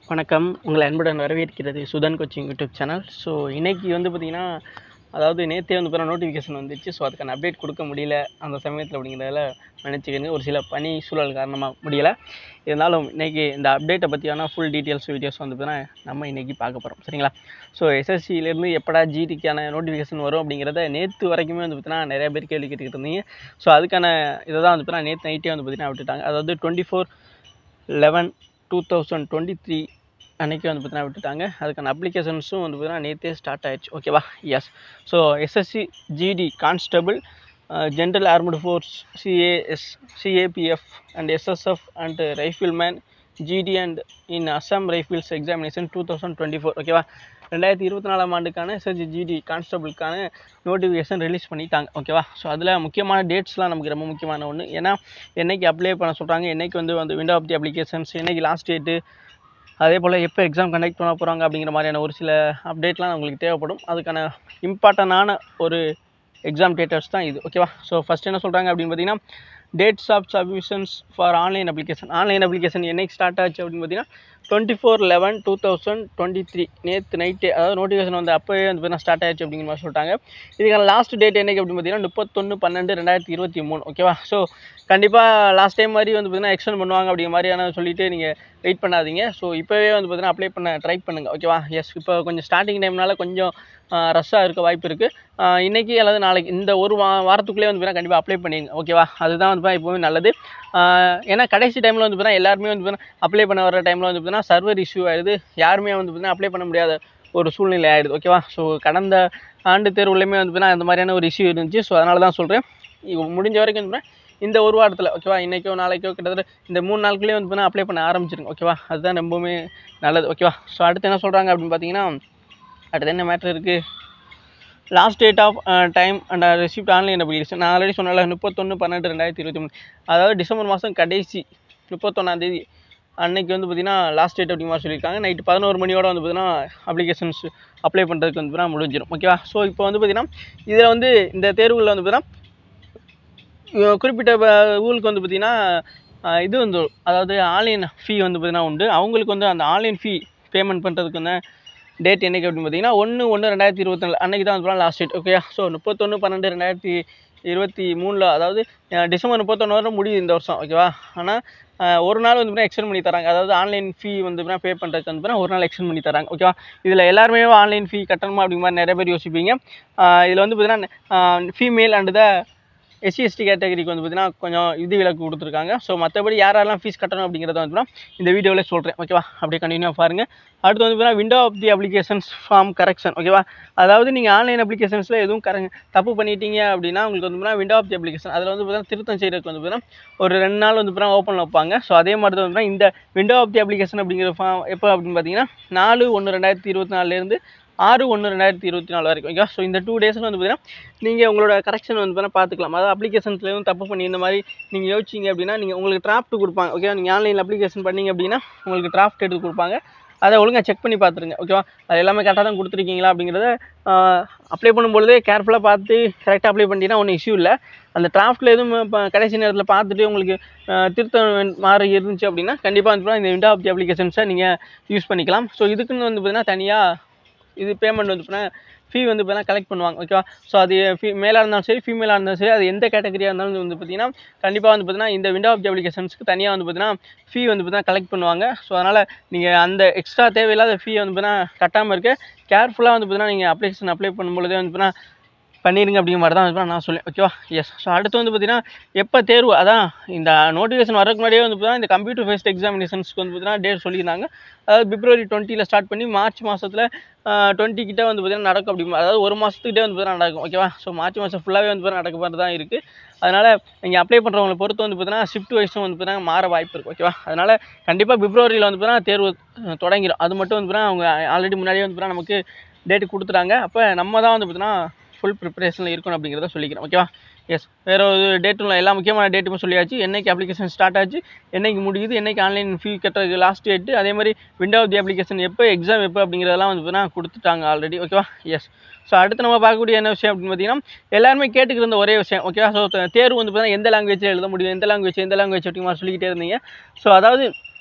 வணக்கம் உங்களை அன்புடன் வரவேற்கிறது Sudhan coaching YouTube channel so இன்னைக்கு வந்து பார்த்திங்கன்னா அதாவது நேற்றே வந்து பார்த்தா நோட்டிஃபிகேஷன் வந்துச்சு ஸோ அதுக்கான அப்டேட் கொடுக்க முடியல அந்த சமயத்தில் அப்படிங்கிறதால நினச்சிக்கங்க ஒரு சில பனி சூழல் காரணமாக முடியல இருந்தாலும் இன்றைக்கி இந்த அப்டேட்டை பற்றியான ஃபுல் டீட்டெயில்ஸ் வீடியோஸ் வந்து பார்த்தீங்கன்னா நம்ம இன்றைக்கி பார்க்க போகிறோம் சரிங்களா ஸோ எஸ்எஸ்சியிலேருந்து எப்படா ஜிடிக்கான நோட்டிஃபிகேஷன் வரும் அப்படிங்கிறத நேற்று வரைக்குமே வந்து பார்த்தீங்கன்னா நிறைய பேர் கேள்வி கேட்டுக்கிட்டு இருந்தீங்க ஸோ அதுக்கான இதை தான் வந்து பார்த்தீங்கன்னா நேற்று நைட்டே வந்து பார்த்தீங்கன்னா விட்டுட்டாங்க அதாவது twenty four eleven two thousand twenty three அன்றைக்கி வந்து பார்த்தீங்கன்னா விட்டுட்டாங்க அதுக்கான அப்ளிகேஷன்ஸும் வந்து பார்த்தீங்கன்னா நேற்றே ஸ்டார்ட் ஆயிடுச்சு ஓகேவா yes so SSC GD constable general armed force CAS CAPF and SSF and rifleman GD and in Assam rifles examination two thousand twenty four ஓகேவா ரெண்டாயிரத்தி இருபத்தி நாலாம் ஆண்டுக்கான எஸ்எஸ்சி ஜிடி கான்ஸ்டபிளுக்கான நோட்டிஃபிகேஷன் ரிலீஸ் பண்ணிட்டாங்க ஓகேவா ஸோ அதில் முக்கியமான டேட்ஸ்லாம் நமக்கு ரொம்ப முக்கியமான ஒன்று ஏன்னா என்னைக்கு அப்ளை பண்ண சொல்கிறாங்க என்னைக்கு வந்து வந்து விண்டோ ஆஃப் தி அப்ளிகேஷன்ஸ் என்னைக்கு லாஸ்ட் டேட்டு அதே போல் எப்போ எக்ஸாம் கண்டக்ட் பண்ண போகிறாங்க அப்படிங்கிற மாதிரியான ஒரு சில அப்டேட்லாம் உங்களுக்கு தேவைப்படும் அதுக்கான இம்பார்ட்டண்டான ஒரு எக்ஸாம் டேட்டர்ஸ் தான் இது ஓகேவா ஸோ ஃபஸ்ட் என்ன சொல்கிறாங்க அப்படின்னு பார்த்தீங்கன்னா dates of submissions for online application online application என்னைக்கு ஸ்டார்ட் ஆச்சு அப்படின்னு பார்த்தீங்கன்னா twenty four eleven two thousand twenty three நேற்று நைட்டு அதாவது நோட்டிஃபிகேஷன் வந்து அப்போவே வந்து பார்த்தீங்கன்னா ஸ்டார்ட் ஆயிடுச்சு அப்படிங்கிற மாதிரி சொல்லிட்டாங்க இதுக்கான லாஸ்ட் டேட் என்னைக்கு அப்படின்னு பார்த்தீங்கன்னா முப்பத்தொன்று பன்னெண்டு ரெண்டாயிரத்தி இருபத்தி மூணு ஓகேவா ஸோ கண்டிப்பாக லாஸ்ட் டைம் மாதிரி வந்து பார்த்தீங்கன்னா எக்ஸ்டெண்ட் பண்ணுவாங்க அப்படிங்கிற மாதிரியான சொல்லிட்டு நீங்கள் வெயிட் பண்ணாதீங்க ஸோ இப்போவே வந்து பார்த்தீங்கன்னா அப்ளை பண்ண ட்ரை பண்ணுங்கள் ஓகேவா எஸ் இப்போ கொஞ்சம் ஸ்டார்டிங் டைம்னால கொஞ்சம் ரஷ்ஷாக இருக்க வாய்ப்பு இருக்குது இன்றைக்கி அல்லது நாளைக்கு இந்த ஒரு வா வாரத்துக்குள்ளே வந்து பார்த்தீங்கன்னா கண்டிப்பாக அப்ளை பண்ணிடுங்க ஓகேவா அதுதான் வந்து பார்த்தீங்கன்னா எப்போவுமே நல்லது ஆஹ் ஏன்னா கடைசி டைமில் வந்து பார்த்தீங்கன்னா எல்லாருமே வந்து பார்த்தீங்கன்னா அப்ளை பண்ண வர டைமில் வந்து பார்த்தீங்கன்னா சர்வர் இஷ்யூ ஆயிடுது யாருமே வந்து பார்த்தீங்கன்னா அப்ளை பண்ண முடியாத ஒரு சூழ்நிலை ஆயிடுது ஓகேவா ஸோ கடந்த ஆண்டு தேர்வுலையுமே வந்து பார்த்தீங்கன்னா அந்த மாதிரியான ஒரு இஷ்யூ இருந்துச்சு ஸோ அதனால தான் சொல்கிறேன் முடிஞ்ச வரைக்கும் வந்து பார்த்தீங்கன்னா இந்த ஒரு வாரத்தில் ஓகேவா இன்றைக்கோ நாளைக்கோ கிட்டத்தட்ட இந்த மூணு நாட்களே வந்து பார்த்தீங்கன்னா அப்ளை பண்ண ஆரம்பிச்சிருங்க ஓகேவா அதுதான் ரொம்பவுமே நல்லது ஓகேவா ஸோ அடுத்து என்ன சொல்கிறாங்க அப்படின்னு பார்த்தீங்கன்னா அடுத்து என்ன மேட்ரு இருக்குது last date of time and receipt online application நான் ஆல்ரெடி சொன்னல முப்பத்தொன்று பன்னெண்டு ரெண்டாயிரத்தி இருபத்தி மூணு அதாவது டிசம்பர் மாதம் கடைசி முப்பத்தொன்னாந்தேதி அன்னைக்கு வந்து பார்த்திங்கன்னா லாஸ்ட் டேட் அப்படிங்கிற மாதிரி சொல்லியிருக்காங்க நைட்டு பதினோரு மணியோட வந்து பார்த்திங்கன்னா அப்ளிகேஷன்ஸ் அப்ளை பண்ணுறதுக்கு வந்து பார்த்தீங்கன்னா முடிஞ்சிடும் ஓகேவா ஸோ இப்போ வந்து பார்த்திங்கன்னா இதில் வந்து இந்த தேர்வுகளில் வந்து பார்த்திங்கன்னா குறிப்பிட்ட ப- ஊருக்கு வந்து பார்த்திங்கன்னா அஹ், இது வந்து அதாவது ஆன்லைன் ஃபீ வந்து பார்த்திங்கன்னா உண்டு அவங்களுக்கு வந்து அந்த ஆன்லைன் ஃபீ பேமெண்ட் பண்ணுறதுக்கு வந்து டேட் என்னைக்கு அப்படின்னு பார்த்தீங்கன்னா ஒன்று ஒன்று ரெண்டாயிரத்தி இருபத்தி நாலு அன்றைக்கி தான் வந்து லாஸ்ட் டேட் ஓகே ஸோ முப்பத்தொன்று பன்னெண்டு ரெண்டாயிரத்தி இருபத்தி மூணில் அதாவது அஹ், டிசம்பர் முப்பத்தொன்று வரை முடியுது இந்த வருஷம் ஓகேவா ஆனால் ஒரு நாள் வந்து எக்ஸ்டெண்ட் பண்ணி தராங்க அதாவது ஆன்லைன் ஃபீ வந்து பே பண்ணுறதுக்கு வந்து பார்த்தீங்கன்னா ஒரு நாள் எக்ஸ்டெண்ட் பண்ணி தராங்க ஓகேவா இதில் எல்லாருமே ஆன்லைன் ஃபீ கட்டணுமா அப்படிங்கிற மாதிரி நிறைய பேர் யோசிப்பீங்க இதில் வந்து பார்த்தீங்கன்னா female and the SC ST கேட்டகரிக்கு வந்து பார்த்தீங்கன்னா கொஞ்சம் இது விலக்கு கொடுத்துருக்காங்க ஸோ மற்றபடி யாரெல்லாம் ஃபீஸ் கட்டணும் அப்படிங்கிறத வந்து பார்த்தீங்கன்னா இந்த வீடியோவில் சொல்கிறேன் ஓகேவா அப்படியே கண்டினியூ பாருங்கள் அடுத்து வந்து பார்த்தீங்கன்னா window of the applications form correction ஓகேவா அதாவது நீங்கள் ஆன்லைன் அப்ளிகேஷன்ஸில் எதுவும் கர தப்பு பண்ணிட்டீங்க அப்படின்னா உங்களுக்கு வந்து பார்த்தீங்கன்னா விண்டோ ஆஃப் தி அப்ளிகேஷன் அதில் வந்து பார்த்தீங்கன்னா திருத்தம் செய்கிறதுக்கு வந்து பார்த்தீங்கன்னா ஒரு ரெண்டு நாள் வந்து பார்த்தீங்கன்னா ஓப்பனில் வைப்பாங்க ஸோ அதே மாதிரி தான் வந்து பார்த்தீங்கன்னா இந்த விண்டோ ஆஃப் தி அப்ளிகேஷன் அப்படிங்கிற ஃபார்ம் எப்போ அப்படின்னு பார்த்தீங்கன்னா நாலு ஒன்று ரெண்டாயிரத்தி இருபத்தி நாலுலேருந்து ஆறு ஒன்று ரெண்டாயிரத்தி இருபத்தி நாலு வரைக்கும் ஓகேவா ஸோ இந்த டூ டேஸில் வந்து பார்த்தீங்கன்னா நீங்கள் உங்களோட கரெக்ஷன் வந்து பார்த்தீங்கன்னா பார்த்துக்கலாம் அதாவது அப்ளிகேஷன்ஸில் எதுவும் தப்பு பண்ணி இந்த மாதிரி நீங்கள் யோசிச்சிங்க அப்படின்னா நீங்கள் உங்களுக்கு டிராஃப்ட் கொடுப்பாங்க ஓகேவா நீங்கள் ஆன்லைனில் அப்ளிகேஷன் பண்ணீங்க அப்படின்னா உங்களுக்கு டிராஃப்ட் எடுத்து கொடுப்பாங்க அதை ஒழுங்காக செக் பண்ணி பார்த்துருங்க ஓகேவா அது எல்லாமே கரெக்டாக தான் கொடுத்துருக்கீங்களா அப்படிங்கிறத அப்ளை பண்ணும்பொழுதே கேர்ஃபுல்லாக பார்த்து கரெக்டாக அப்ளை பண்ணிட்டீங்கன்னா ஒன்றும் இஷ்யூ இல்லை அந்த டிராஃப்ட்டில் எதுவும் இப்போ கடைசி நேரத்தில் பார்த்துட்டு உங்களுக்கு அஹ், திருத்தம் வேண்- மாறி இருந்துச்சு அப்படின்னா கண்டிப்பாக வந்து இந்த விண்டோ ஆஃப் தி அப்ளிகேஷன்ஸை நீங்கள் யூஸ் பண்ணிக்கலாம் ஸோ இதுக்குன்னு வந்து பார்த்தீங்கன்னா தனியாக இது பேமெண்ட் வந்து பார்த்தீங்கன்னா ஃபீ வந்து பார்த்தீங்கன்னா கலெக்ட் பண்ணுவாங்க ஓகேவா ஸோ அது ஃபீ மேலாக இருந்தாலும் சரி ஃபீமேலாக இருந்தாலும் சரி அது எந்த கேட்டகரியாக இருந்தாலும் வந்து பார்த்தீங்கன்னா கண்டிப்பாக வந்து பார்த்தீங்கன்னா இந்த விண்டோ ஆஃப் தி அப்ளிகேஷன்ஸ்க்கு தனியாக வந்து பார்த்தீங்கன்னா ஃபீ வந்து பார்த்தீங்கன்னா கலெக்ட் பண்ணுவாங்க ஸோ அதனால் நீங்கள் அந்த எக்ஸ்ட்ரா தேவையில்லாத ஃபீ வந்து பார்த்தீங்கன்னா கட்டாமல் இருக்க கேர்ஃபுல்லாக வந்து பார்த்தீங்கன்னா நீங்கள் அப்ளிகேஷன் அப்ளை பண்ணும்பொழுதே வந்து பார்த்தீங்கன்னா பண்ணிடுங்க அப்படிங்கிற மாதிரி தான் வந்து நான் சொல்லுவேன் ஓகேவா எஸ் ஸோ அடுத்து வந்து பார்த்தீங்கன்னா எப்போ தேர்வு அதான் இந்த நோட்டிஃபிகேஷன் வரதுக்கு முன்னாடியே வந்து பார்த்தீங்கன்னா இந்த கம்ப்யூட்டர் ஃபேஸ்ட் எக்ஸாமினேஷன்ஸ்க்கு வந்து பார்த்தீங்கன்னா டேட் சொல்லியிருந்தாங்க அதாவது பிப்ரவரி டுவெண்ட்டியில் ஸ்டார்ட் பண்ணி மார்ச் மாதத்தில் டுவெண்ட்டி கிட்ட வந்து பார்த்தீங்கன்னா நடக்கும் அப்படி அதாவது ஒரு மாதத்துக்கிட்டே வந்து பார்த்தீங்கன்னா நடக்கும் ஓகேவா ஸோ மார்ச் மாதம் ஃபுல்லாகவே வந்து பார்த்தீங்கன்னா நடக்க மாதிரி தான் இருக்குது அதனால் நீங்கள் அப்ளை பண்ணுறவங்களை பொறுத்து வந்து பார்த்தீங்கன்னா ஷிஃப்ட் வைஸும் வந்து பார்த்தீங்கன்னா மாற வாய்ப்பு இருக்குது ஓகேவா அதனால் கண்டிப்பாக பிப்ரவரியில் வந்து பார்த்தீங்கன்னா தேர்வு அஹ், தொடங்கிடும் அது மட்டும் வந்து பார்த்தீங்கன்னா அவங்க ஆல்ரெடி முன்னாடியே வந்து பார்த்தீங்கன்னா நமக்கு டேட்டு கொடுத்துட்டாங்க அப்போ நம்ம தான் வந்து பார்த்தீங்கன்னா ஃபுல் ப்ரிப்பரேஷனில் இருக்கணும் அப்படிங்கிறத சொல்லிக்கிறேன் ஓகேவா எஸ் வேறு ஒரு டேட்டும் இல்லை எல்லா முக்கியமான டேட்டுமே சொல்லியாச்சு என்னைக்கு அப்ளிகேஷன் ஸ்டார்ட் ஆச்சு என்னைக்கு முடியுது என்னைக்கு ஆன்லைன் ஃபீ கட்டுறதுக்கு லாஸ்ட் டேட்டு அதே மாதிரி விண்டோ ஆஃப் தி அப்ளிகேஷன் எப்போ எக்ஸாம் எப்போ அப்படிங்கிறதெல்லாம் வந்து பார்த்தீங்கன்னா கொடுத்துட்டாங்க ஆல்ரெடி ஓகேவா எஸ் ஸோ அடுத்து நம்ம பார்க்கக்கூடிய என்ன விஷயம் அப்படின்னு பார்த்தீங்கன்னா எல்லாருமே கேட்டுக்கிட்டு இருந்த ஒரே விஷயம் ஓகேவா ஸோ தேர்வு வந்து பார்த்தீங்கன்னா எந்த லாங்குவேஜில் எழுத முடியும் எந்த லாங்குவேஜ் எந்த லாங்குவேஜ் அப்படிங்கிற மாதிரி சொல்லிக்கிட்டே இருந்தீங்க ஸோ அதாவது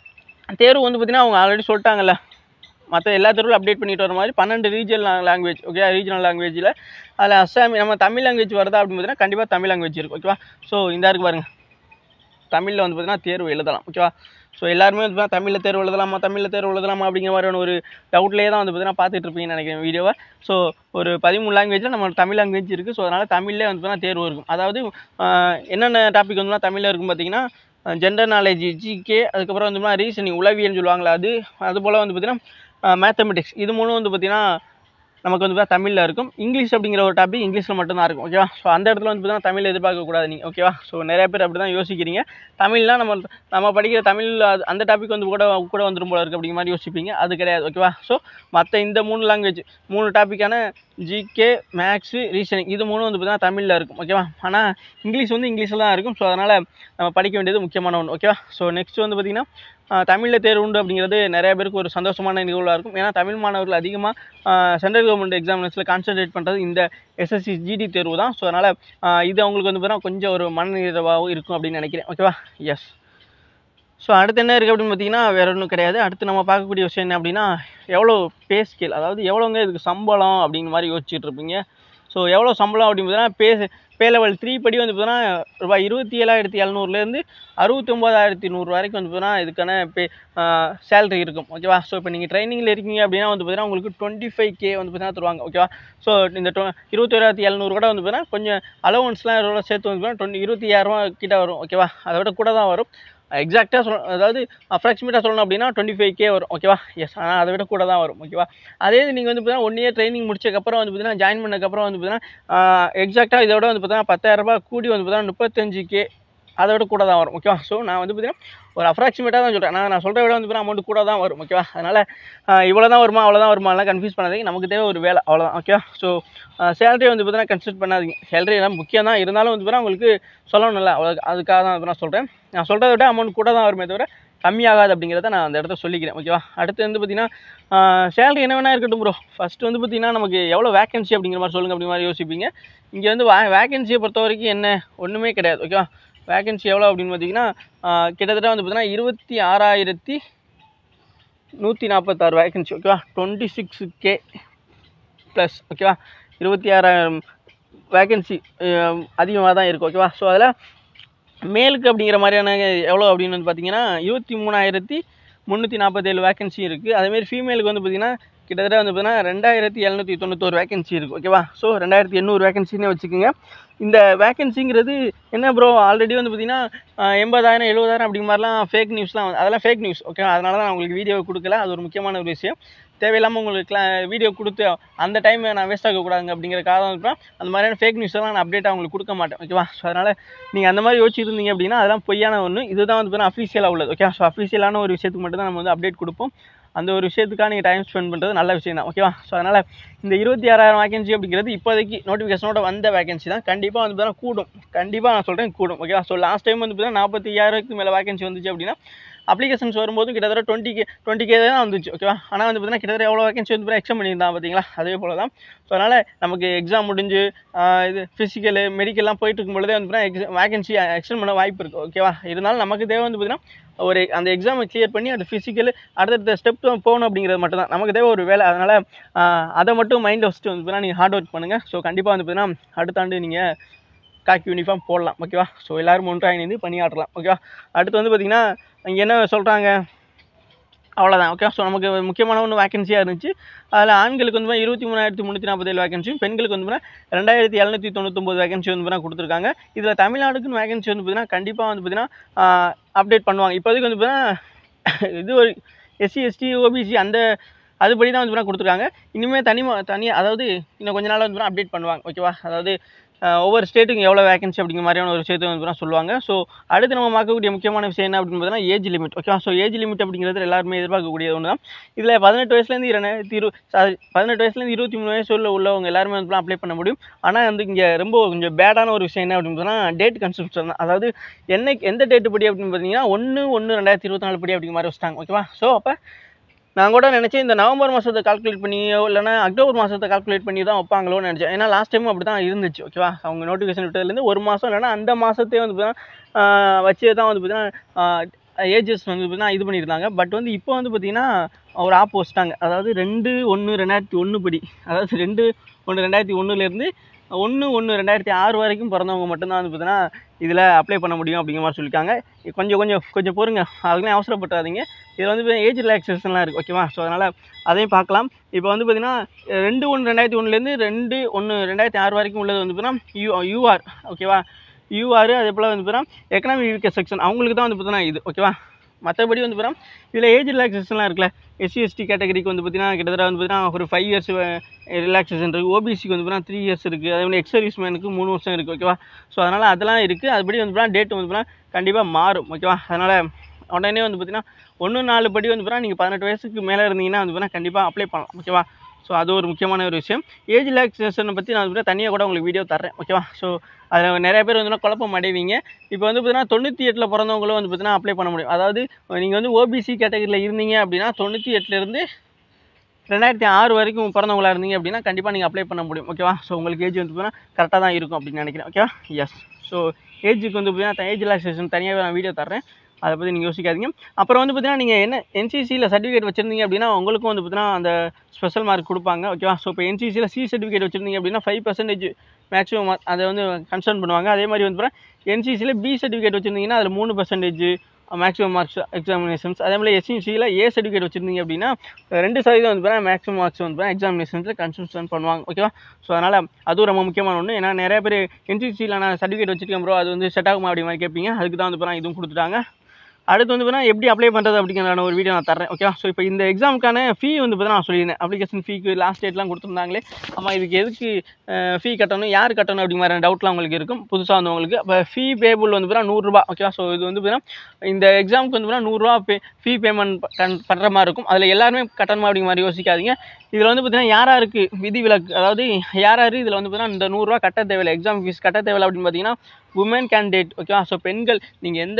தேர்வு வந்து பார்த்தீங்கன்னா அவங்க ஆல்ரெடி சொல்லிட்டாங்கல்ல மற்ற எல்லா தேர்வுலும் அப்டேட் பண்ணிட்டு வர மாதிரி பன்னெண்டு ரீஜனல் லாங்குவேஜ் ஓகே ரீஜனல் லாங்குவேஜில் அதில் அஸ்ஸாமி நம்ம தமிழ் லாங்குவேஜ் வருதா அப்படின்னு பார்த்தீங்கன்னா கண்டிப்பாக தமிழ் லாங்குவேஜ் இருக்கும் ஓகேவா ஸோ இந்த இருக்கு பாருங்க தமிழில் வந்து பார்த்தீங்கன்னா தேர்வு எழுதலாம் ஓகேவா ஸோ எல்லாருமே வந்து பார்த்தீங்கன்னா தமிழில் தேர்வு எழுதலாமா தமிழில் தேர்வு எழுதலாமா அப்படிங்கிற மாதிரியான ஒரு டவுட்லேயே தான் வந்து பார்த்தீங்கன்னா பார்த்துட்டு இருப்பீங்கன்னு நினைக்கிறேன் வீடியோவை ஸோ ஒரு பதிமூணு லாங்குவேஜில் நம்ம தமிழ் லாங்குவேஜ் இருக்குது ஸோ அதனால் தமிழ்லேயே வந்து பார்த்தீங்கன்னா தேர்வு இருக்கும் அதாவது ஆஹ், என்னென்ன டாபிக் வந்து தமிழில் இருக்கும் பார்த்தீங்கன்னா ஜெண்டர் நாலேஜ் ஜிகே அதுக்கப்புறம் வந்து ரீசனிங் உளவியல்னு சொல்லுவாங்களா அது அதுபோல் வந்து பார்த்தீங்கன்னா மேத்தமெட்டிக்ஸ் இது மூணும் வந்து பார்த்தீங்கன்னா நமக்கு வந்து பார்த்தா தமிழில் இருக்கும் இங்கிலீஷ் அப்படிங்கிற ஒரு டாபிக் இங்கிலீஷில் மட்டும்தான் இருக்கும் ஓகேவா ஸோ அந்த இடத்துல வந்து பார்த்தீங்கன்னா தமிழ் எதிர்பார்க்கக்கூடாது நீங்கள் ஓகேவா ஸோ நிறைய பேர் அப்படி தான் யோசிக்கிறீங்க தமிழ்லாம் நம்ம நம்ம படிக்கிற தமிழ் அது- அந்த டாபிக் வந்து கூட கூட வந்துடும் போல இருக்குது அப்படிங்கிற மாதிரி யோசிப்பீங்க அது கிடையாது ஓகேவா ஸோ மற்ற இந்த மூணு லாங்குவேஜ் மூணு டாப்பிக்கான ஜிகே மேக்ஸு ரீசனிங் இது மூணும் வந்து பார்த்தீங்கன்னா தமிழில் இருக்கும் ஓகேவா ஆனால் இங்கிலீஷ் வந்து இங்கிலீஷில் தான் இருக்கும் ஸோ அதனால் நம்ம படிக்க வேண்டியது முக்கியமான ஒன்று ஓகேவா ஸோ நெக்ஸ்ட் வந்து பார்த்திங்கன்னா தமிழில் தேர்வு உண்டு அப்படிங்கிறது நிறைய பேருக்கு ஒரு சந்தோஷமான நிகழ்வாக இருக்கும் ஏன்னா தமிழ் மாணவர்கள் அதிகமாக சென்ட்ரல் கவர்மெண்ட் எக்ஸாமினேஷனில் கான்சென்ட்ரேட் பண்ணுறது இந்த எஸ்எஸ்சி ஜிடி தேர்வு தான் ஸோ அதனால் இது அவங்களுக்கு வந்து பார்த்தீங்கன்னா கொஞ்சம் ஒரு மனநிறைவாகவும் இருக்கும் அப்படின்னு நினைக்கிறேன் ஓகேவா எஸ் ஸோ அடுத்து என்ன இருக்குது அப்படின்னு பார்த்தீங்கன்னா வேற ஒன்றும் கிடையாது அடுத்து நம்ம பார்க்கக்கூடிய விஷயம் என்ன அப்படின்னா எவ்வளோ பே ஸ்கேல் அதாவது எவ்வளோங்க இதுக்கு சம்பளம் அப்படிங்கிற மாதிரி யோசிச்சுட்டு இருப்பீங்க ஸோ எவ்வளோ சம்பளம் அப்படின்னு பார்த்தீங்கன்னா பே பே லெவல் த்ரீ படி வந்து பார்த்தீங்கன்னா ரூபாய் இருபத்தி ஏழாயிரத்தி எழுநூறுலேருந்து அறுபத்தி ஒம்பதாயிரத்தி நூறு வரைக்கும் வந்து பார்த்தீங்கன்னா இதுக்கான பே சேலரி இருக்கும் ஓகேவா ஸோ இப்போ நீங்கள் ட்ரைனிங்கில் இருக்கீங்க அப்படின்னா வந்து பார்த்தீங்கன்னா உங்களுக்கு டுவெண்ட்டி ஃபைவ் கே வந்து பார்த்தீங்கன்னா தருவாங்க ஓகேவா ஸோ இந்த டொ இருபத்தி ஓராயிரத்தி எழுநூறு கூட வந்து பார்த்தீங்கன்னா கொஞ்சம் அலவன்ஸ்லாம் இதோட சேர்த்து வந்து பார்த்தீங்கன்னா டுவெண்ட்டி இருபத்தி ஆயிரரூவா கிட்ட வரும் ஓகேவா அதை விட கூட தான் வரும் எக்ஸாக்டாக சொல் அதாவது அப்ராக்சிமேட்டாக சொல்லணும் அப்படின்னா டுவெண்ட்டி ஃபைவ் கே வரும் ஓகேவா எஸ் ஆனால் அதை விட கூட தான் வரும் ஓகேவா அதே இது நீங்கள் வந்து பார்த்தீங்கன்னா ஒன் இயர் ட்ரைனிங் முடிச்சதுக்கப்புறம் வந்து பார்த்தீங்கன்னா ஜாயின் பண்ணதுக்கப்புறம் வந்து பார்த்தீங்கன்னா எக்ஸாக்டாக இதோட வந்து பார்த்தீங்கன்னா பத்தாயிரரூபா கூடி வந்து பார்த்தீங்கன்னா முப்பத்தஞ்சு கே அதை விட கூட தான் வரும் ஓகேவா ஸோ நான் வந்து பார்த்தீங்கன்னா ஒரு அப்ராக்சிமேட்டாக தான் சொல்கிறேன் நான் நான் சொல்கிற விட வந்து பார்த்தீங்கன்னா அமௌண்ட் கூட தான் வரும் ஓகேவா அதனால் இவ்வளோ தான் வருமா அவ்வளோ தான் வருமாலாம் கன்ஃபியூஸ் பண்ணாதீங்க நமக்கு தேவை ஒரு வேலை அவ்வளோதான் ஓகேவா ஸோ சேலரி வந்து பார்த்தீங்கன்னா கன்சிடர் பண்ணாதீங்க சேலரி எல்லாம் முக்கியம் தான் இருந்தாலும் வந்து பார்த்தீங்கன்னா உங்களுக்கு சொல்லணும்ல அவ்வளோ அதுக்காக தான் வந்து நான் சொல்கிறேன் நான் சொல்கிறத விட அமௌண்ட் கூட தான் வருமே தவிர கம்மியாகாது அப்படிங்கிறத நான் அந்த இடத்த சொல்லிக்கிறேன் ஓகேவா அடுத்து வந்து பார்த்தீங்கன்னா சேலரி என்ன வேணா இருக்கட்டும் ப்ரோ ஃபஸ்ட்டு வந்து பார்த்தீங்கன்னா நமக்கு எவ்வளோ வேகன்சி அப்படிங்கிற மாதிரி சொல்லுங்க அப்படிங்கிற மாதிரி யோசிப்பீங்க இங்கே வந்து வே வேகன்சியை பொறுத்த வரைக்கும் என்ன ஒன்றுமே கிடையாது ஓகேவா வேகன்சி எவ்வளோ அப்படின்னு பார்த்தீங்கன்னா ஆஹ் கிட்டத்தட்ட வந்து பார்த்தீங்கன்னா இருபத்தி ஆறாயிரத்தி நூற்றி நாற்பத்தாறு வேகன்சி ஓகேவா டுவெண்ட்டி சிக்ஸ் கே ப்ளஸ் ஓகேவா இருபத்தி ஆறாயிரம் வேகன்சி அதிகமாக தான் இருக்குது ஓகேவா ஸோ அதில் மேலுக்கு அப்படிங்கிற மாதிரியான எவ்வளோ அப்படின்னு வந்து பார்த்தீங்கன்னா இருபத்தி மூணாயிரத்தி முந்நூற்றி நாற்பத்தேழு வேகன்சி இருக்குது அதேமாரி ஃபீமேலுக்கு வந்து பார்த்தீங்கன்னா கிட்டத்தட்ட வந்து பார்த்தீங்கன்னா ரெண்டாயிரத்தி எழுநூற்றி தொண்ணூத்தோரு வேகன்சி இருக்குது ஓகேவா ஸோ ரெண்டாயிரத்தி எண்ணூறு வேகன்சின்னு வச்சுக்கோங்க இந்த வேகன்சிங்கிறது என்ன ப்ரோ ஆல்ரெடி வந்து பார்த்தீங்கன்னா ஆஹ், எண்பதாயிரம் எழுபதாயிரம் அப்படிங்கிற மாதிரிலாம் ஃபேக் நியூஸ்லாம் வந்து அதெல்லாம் ஃபேக் நியூஸ் ஓகே அதனால தான் நான் உங்களுக்கு வீடியோ கொடுக்கல அது ஒரு முக்கியமான ஒரு விஷயம் தேவையில்லாமல் உங்களுக்கு வீடியோ கொடுத்து அந்த டைம் நான் வேஸ்ட் ஆகக்கூடாதுங்க அப்படிங்கிற காரணம் இருக்கலாம் அந்த மாதிரியான ஃபேக் நியூஸ் எல்லாம் நான் அப்டேட்டாக உங்களுக்கு கொடுக்க மாட்டேன் ஓகேவா ஸோ அதனால் நீங்கள் அந்த மாதிரி யோசிச்சிருந்தீங்க அப்படின்னா அதெல்லாம் பொய்யான ஒன்று இதுதான் வந்து பார்த்தீங்கன்னா அஃபீஷியலாக உள்ளது ஓகே ஸோ அஃபீஷியலான ஒரு விஷயத்துக்கு மட்டும் தான் நம்ம வந்து அப்டேட் கொடுப்போம் அந்த ஒரு விஷயத்துக்காக நீங்கள் டைம் ஸ்பெண்ட் பண்ணுறது நல்ல விஷயம் தான் ஓகேவா ஸோ அதனால் இந்த இருபத்தி ஆறாயிரம் வேகன்சி அப்படிங்கிறது இப்போதைக்கு நோட்டிஃபிகேஷனோட வந்த வேகன்சி தான் கண்டிப்பாக வந்து பார்த்தீங்கன்னா கூடும் கண்டிப்பாக நான் சொல்கிறேன் கூடும் ஓகேவா ஸோ லாஸ்ட் டைம் வந்து பார்த்தீங்கன்னா நாற்பத்தி ஐயாயிரத்துக்கு மேலே வேகன்சி வந்துச்சு அப்படின்னா அப்ளிகேஷன்ஸ் வரும்போது கிட்டத்தட்ட டுவெண்ட்டி கே டுவெண்ட்டி கே தான் வந்துச்சு ஓகேவா ஆனால் வந்து பார்த்தீங்கன்னா கிட்டத்தட்ட எவ்வளோ வேகன்சி வந்து பார்த்தீங்கன்னா எக்ஸாம் பண்ணியிருந்தான் பார்த்தீங்களா அதே போல தான் ஸோ அதனால் நமக்கு எக்ஸாம் முடிஞ்சு ஆஹ் இது ஃபிசிக்கலு மெடிக்கல்லாம் போயிட்டு இருக்கும் பொழுதே வந்து பார்த்தீங்கன்னா எக்ஸாம் வேகன்சி எக்ஸ்டெண்ட் பண்ண வாய்ப்பு இருக்குது ஓகேவா இருந்தாலும் நமக்கு தேவை வந்து பார்த்தீங்கன்னா ஒரு அந்த எக்ஸாமை கிளியர் பண்ணி அந்த ஃபிசிக்கல் அடுத்தடுத்த ஸ்டெப் போகணும் அப்படிங்கிறது மட்டும் தான் நமக்கு தேவை ஒரு வேலை அதனால் அதை மட்டும் மைண்டில் வச்சுட்டு வந்து பார்த்தீங்கன்னா நீங்கள் ஹார்ட் ஒர்க் பண்ணுங்கள் ஸோ கண்டிப்பாக வந்து பார்த்தீங்கன்னா அடுத்த ஆண்டு நீங்கள் காக்கி யூனிஃபார்ம் போடலாம் ஓகேவா ஸோ எல்லோரும் ஒன்றாக இணைந்து பணியாற்றலாம் ஓகேவா அடுத்து வந்து பார்த்திங்கன்னா இங்கே என்ன சொல்கிறாங்க அவ்வளோதான் ஓகே ஸோ நமக்கு முக்கியமான ஒன்று வேகன்சியாக இருந்துச்சு அதில் ஆண்களுக்கு வந்து இருபத்தி மூணாயிரத்தி முந்நூற்றி நாற்பத்தேழு வேகன்சியும் பெண்களுக்கு வந்து பார்த்தீங்கன்னா ரெண்டாயிரத்தி எழுநூற்றி தொண்ணூத்தொம்பது வேகன்சி வந்து பார்த்தீங்கன்னா கொடுத்துருக்காங்க இதில் தமிழ்நாடுக்குன்னு வேகன்சி வந்து பார்த்தீங்கன்னா கண்டிப்பாக வந்து பார்த்தீங்கன்னா அப்டேட் பண்ணுவாங்க இப்போதைக்கு வந்து பார்த்தீங்கன்னா இது ஒரு எஸ்சி எஸ்டி ஓபிசி அந்த அதுபடி தான் வந்து பார்த்தீங்கன்னா கொடுத்துருக்காங்க இனிமேல் தனி தனியாக அதாவது இன்னும் கொஞ்ச நாள் வந்து பார்த்தீங்கன்னா அப்டேட் பண்ணுவாங்க ஓகேவா அதாவது அஹ், ஒவ்வொரு ஸ்டேட்டுக்கும் எவ்வளோ வேகன்சி அப்படிங்கிற மாதிரியான ஒரு விஷயத்தை வந்து பார்த்தீங்கன்னா சொல்லுவாங்க ஸோ அடுத்து நம்ம பார்க்கக்கூடிய முக்கியமான விஷயம் என்ன அப்படின்னு பார்த்தீங்கன்னா ஏஜ் லிமிட் ஓகேவா ஸோ ஏஜ் லிமிட் அப்படிங்கிறது எல்லாருமே எதிர்பார்க்கக்கூடிய ஒன்று தான் இதில் பதினெட்டு வயசுலேருந்து ரெண்டாயிரத்தி இரு சாரி பதினெட்டு வயசுலேருந்து இருபத்தி மூணு வயசு உள்ள உள்ளவங்க எல்லாருமே வந்து அப்ளை பண்ண முடியும் ஆனால் வந்து இங்கே ரொம்ப கொஞ்சம் பேடான ஒரு விஷயம் என்ன அப்படின்னு பார்த்தீங்கன்னா டேட் கன்செப்ஷன் தான் அதாவது என்னைக்கு எந்த டேட்டு படி அப்படின்னு பார்த்தீங்கன்னா ஒன்று ஒன்று ரெண்டாயிரத்தி இருபத்தி நாலு படி அப்படிங்கிற மாதிரி வச்சிட்டாங்க ஓகேவா ஸோ அப்போ நான் கூட நினச்சேன் இந்த நவம்பர் மாதத்தை கால்குலேட் பண்ணியோ இல்லைனா அக்டோபர் மாதத்தை கால்குலேட் பண்ணி தான் வைப்பாங்களோன்னு நினச்சேன் ஏன்னா லாஸ்ட் டைம் அப்படி தான் இருந்துச்சு ஓகேவா அவங்க நோட்டிஃபிகேஷன் விட்டதுலேருந்து ஒரு மாதம் இல்லைனா அந்த மாதத்தையே வந்து பார்த்தீங்கன்னா வச்சு தான் வந்து பார்த்தீங்கன்னா ஏஜஸ் வந்து பார்த்தீங்கன்னா இது பண்ணியிருந்தாங்க பட் வந்து இப்போ வந்து பார்த்தீங்கன்னா ஒரு ஆப் வச்சிட்டாங்க அதாவது ரெண்டு ஒன்று ரெண்டாயிரத்தி ஒன்று படி அதாவது ரெண்டு ஒன்று ரெண்டாயிரத்தி ஒன்றுலேருந்து ஒன்று ஒன்று ரெண்டாயிரத்தி ஆறு வரைக்கும் பிறந்தவங்க மட்டும்தான் வந்து பார்த்தீங்கன்னா இதில் அப்ளை பண்ண முடியும் அப்படிங்கிற மாதிரி சொல்லியிருக்காங்க கொஞ்சம் கொஞ்சம் கொஞ்சம் பொறுங்க அதுக்குலாம் அவசரப்பட்டாதீங்க இதில் வந்து ஏஜ் ரிலாக்ஸேஷன்லாம் இருக்குது ஓகேவா ஸோ அதனால் அதையும் பார்க்கலாம் இப்போ வந்து பார்த்தீங்கன்னா ரெண்டு ஒன்று ரெண்டாயிரத்தி ஒன்றுலேருந்து ரெண்டு ஒன்று ரெண்டாயிரத்தி ஆறு வரைக்கும் உள்ளது வந்து பார்த்தீங்கன்னா யூ யூஆர் ஓகேவா யூஆர் அதே போல் வந்து பார்த்தீங்கன்னா எக்கனாமிக் வீக்கர் செக்ஷன் அவங்களுக்கு தான் வந்து பார்த்தீங்கன்னா இது ஓகேவா மற்றபடி வந்து பார்த்தீங்கன்னா இதில் ஏஜ் ரிலாக்ஸேஷன்லாம் இருக்குல்ல எஸ்சி எஸ்டி கேட்டகரிக்கு வந்து பார்த்தீங்கன்னா கிட்டத்தட்ட வந்து பார்த்தீங்கன்னா ஒரு ஃபைவ் இயர்ஸ் ரிலாக்ஸேஷன் இருக்குது ஓபிசிக்கு வந்து பார்த்தீங்கன்னா த்ரீ இயர்ஸ் இருக்குது அதே மாதிரி எக்ஸர்வீஸ் மேனுக்கு மூணு வருஷம் இருக்குது ஓகேவா ஸோ அதனால் அதெல்லாம் இருக்குது அதுபடி வந்து பார்த்தீங்கன்னா டேட் வந்து பார்த்தீங்கன்னா கண்டிப்பாக மாறும் ஓகேவா அதனால் உடனே வந்து பார்த்தீங்கன்னா ஒன்று நாலு படி வந்து பார்த்தீங்கன்னா நீங்கள் பதினெட்டு வயசுக்கு மேலே இருந்தீங்கன்னா வந்து பார்த்தீங்கன்னா கண்டிப்பாக அப்ளை பண்ணலாம் ஓகேவா ஸோ அது ஒரு முக்கியமான ஒரு விஷயம் ஏஜ் ரிலாக்ஸேஷனை பற்றி நான் வந்து தனியாக கூட உங்களுக்கு வீடியோ தரேன் ஓகேவா ஸோ அதில் நிறைய பேர் வந்து குழப்பம் அடைவீங்க இப்போ வந்து பார்த்தீங்கன்னா தொண்ணூற்றி எட்டில் பிறந்தவங்களும் வந்து பார்த்தீங்கன்னா அப்ளை பண்ண முடியும் அதாவது நீங்கள் வந்து ஓபிசி கேட்டகரியில் இருந்தீங்க அப்படின்னா தொண்ணூற்றி எட்டுலேருந்து ரெண்டாயிரத்தி ஆறு வரைக்கும் பிறந்தவங்களா இருந்தீங்க அப்படின்னா கண்டிப்பாக நீங்கள் அப்ளை பண்ண முடியும் ஓகேவா ஸோ உங்களுக்கு ஏஜ் வந்து பார்த்தீங்கன்னா கரெக்டாக தான் இருக்கும் அப்படின்னு நினைக்கிறேன் ஓகேவா எஸ் ஸோ ஏஜுக்கு வந்து பார்த்தீங்கன்னா ஏஜ் ரிலாக்ஸேஷன் தனியாக நான் வீடியோ தரேன் அதை பற்றி நீங்கள் யோசிக்காதீங்க அப்புறம் வந்து பார்த்தீங்கன்னா நீங்கள் என்ன என்சிசியில் சர்டிஃபிகேட் வச்சுருந்தீங்க அப்படின்னா உங்களுக்கும் வந்து பார்த்தீங்கன்னா அந்த ஸ்பெஷல் மார்க் கொடுப்பாங்க ஓகேவா ஸோ இப்போ என்சிசியில் சி சர்டிஃபிகேட் வச்சுருந்தீங்க அப்படின்னா ஃபைவ் பர்சன்டேஜ் மேக்ஸிமம் அதை வந்து கன்சர்ன் பண்ணுவாங்க அதே மாதிரி வந்து பார்த்தீங்கன்னா என்சிசியில் பி சர்டிஃபிகேட் வச்சுருந்தீங்கன்னா அதில் மூணு பர்சன்டேஜ் மேக்ஸிமம் மார்க்ஸ் எக்ஸாமினேஷன்ஸ் அதே மாதிரி எஸ்சிசியில் ஏ சர்டிஃபிகேட் வச்சுருந்தீங்க அப்படின்னா ரெண்டு சதவீதம் வந்து பார்த்தீங்கன்னா மேக்ஸிமம் மார்க்ஸ் வந்து பார்த்தீங்கன்னா எக்ஸாமினேஷன்ஸில் கன்சல்டன் பண்ணுவாங்க ஓகேவா ஸோ அதனால் அதுவும் ரொம்ப முக்கியமான ஒன்று ஏன்னா நிறைய பேர் என்சிசியில் நான் சர்டிஃபிகேட் வச்சுருக்கேன் ப்ரோ அது வந்து செட் ஆகுமா அப்படி மாதிரி கேட்பீங்க அதுக்கு தான் வந்து பார்த்தீங்கன்னா இதுவும் கொடுத்துட்டாங்க அடுத்து வந்து பார்த்தீங்கன்னா எப்படி அப்ளை பண்ணுறது அப்படிங்கிற ஒரு வீடியோ நான் தரேன் ஓகேவா ஸோ இப்போ இந்த எக்ஸாமுக்கான ஃபீ வந்து பார்த்தீங்கன்னா நான் சொல்லியிருந்தேன் அப்ளிகேஷன் ஃபீக்கு லாஸ்ட் டேட்லாம் கொடுத்துருந்தாங்களே ஆமாம் இதுக்கு எதுக்கு ஃபீ கட்டணும் யார் கட்டணும் அப்படி மாதிரி டவுட்லாம் உங்களுக்கு இருக்கும் புதுசாக வந்தவங்களுக்கு அப்போ ஃபீ பேபிள் வந்து பார்த்தீங்கன்னா நூறுரூபா ஓகேவா ஸோ இது வந்து பார்த்தீங்கன்னா இந்த எக்ஸாமுக்கு வந்து பார்த்தீங்கன்னா நூறுரூவா பே ஃபீ பேமெண்ட் பண்ணுற மாதிரி இருக்கும் அதில் எல்லாருமே கட்டணுமா அப்படிங்கிற மாதிரி யோசிக்காதீங்க இதில் வந்து பார்த்தீங்கன்னா யார் யாருக்கு விதி விலக்கு அதாவது யார் யார் இதில் வந்து பார்த்தீங்கன்னா இந்த நூறுரூவா கட்ட தேவையில்லை எக்ஸாம் ஃபீஸ் கட்ட தேவையில்லை அப்படின்னு பார்த்தீங்கன்னா உமன் கேண்டிடேட் ஓகேவா ஸோ பெண்கள் நீங்கள் எந்த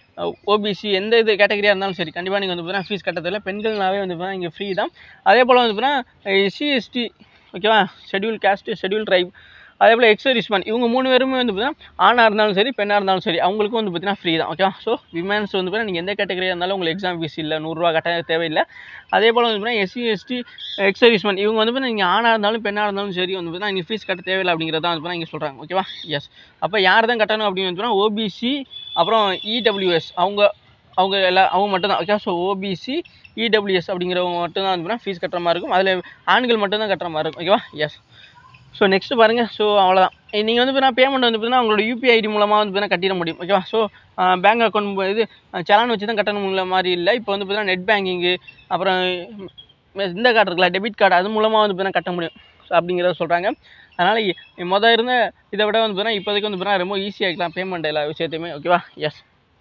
ஓபிசி எந்த இது கேட்டகரியாக இருந்தாலும் சரி கண்டிப்பாக நீங்கள் வந்து பார்த்தீங்கன்னா ஃபீஸ் கட்ட தேவையில்லை பெண்கள்னாவே வந்து பார்த்தீங்கன்னா இங்கே ஃப்ரீ தான் அதே போல் வந்து பார்த்தீங்கன்னா எஸ்சி எஸ்டி ஓகேவா ஷெட்யூல் காஸ்ட் ஷெட்யூல் ட்ரைப் அதே போல் எக்ஸரிஸ்மன் இவங்க மூணு பேருமே வந்து பார்த்தீங்கன்னா ஆணாக இருந்தாலும் சரி பெண்ணாக இருந்தாலும் சரி அவங்களுக்கும் வந்து பார்த்தீங்கன்னா ஃப்ரீ தான் ஓகேவா ஸோ விமன்ஸ் வந்து பார்த்தீங்கன்னா நீங்கள் எந்த கேட்டகரியாக இருந்தாலும் உங்களுக்கு எக்ஸாம் ஃபீஸ் இல்லை நூறுரூவா கட்ட தேவையில்லை அதே போல் வந்து பார்த்தீங்கன்னா எஸ்சி எஸ்டி எக்ஸரிஸ்மன் இவங்க வந்து பார்த்தீங்கன்னா நீங்கள் ஆணாக இருந்தாலும் பெண்ணாக இருந்தாலும் சரி வந்து பார்த்தீங்கன்னா நீங்கள் ஃபீஸ் கட்ட தேவையில்லை அப்படிங்கிறத வந்து பார்த்தீங்கன்னா இங்கே சொல்கிறாங்க ஓகேவா எஸ் அப்போ யார் தான் கட்டணும் அப்படின்னு வந்து பார்த்தீங்கன்னா ஓபிசி அப்புறம் இடபிள்யூஎஸ் அவங்க அவங்க எல்லா அவங்க மட்டும்தான் ஓகே ஸோ ஓபிசி இடபிள்யூஎஸ் அப்படிங்கிறவங்க மட்டும்தான் வந்து பார்த்தீங்கன்னா ஃபீஸ் கட்டுற மாதிரி இருக்கும் அதில் ஆண்கள் மட்டும்தான் கட்டுற மாதிரி இருக்கும் ஓகேவா எஸ் ஸோ நெக்ஸ்ட் பாருங்கள் ஸோ அவ்வளோதான் நீங்கள் வந்து பார்த்தீங்கன்னா பேமெண்ட் வந்து பார்த்தீங்கன்னா உங்களோட யூபிஐ ஐடி மூலமாக வந்து பார்த்தீங்கன்னா கட்டிட முடியும் ஓகேவா ஸோ பேங்க் அக்கௌண்ட் இது சலான் வச்சு தான் கட்டணும் உள்ள மாதிரி இல்லை இப்போ வந்து பார்த்தீங்கன்னா நெட் பேங்கிங்கு அப்புறம் இந்த கார்டு இருக்குல்ல டெபிட் கார்டு அது மூலமாக வந்து பார்த்தீங்கன்னா கட்ட முடியும் ஸோ அப்படிங்கிறத சொல்கிறாங்க அதனால் மொதல் இருந்த இதை விட வந்து பார்த்தீங்கன்னா இப்போதைக்கு வந்து பார்த்தீங்கன்னா ரொம்ப ஈஸியாக இருக்கலாம் பேமெண்ட் எல்லா விஷயத்தையுமே ஓகேவா எஸ்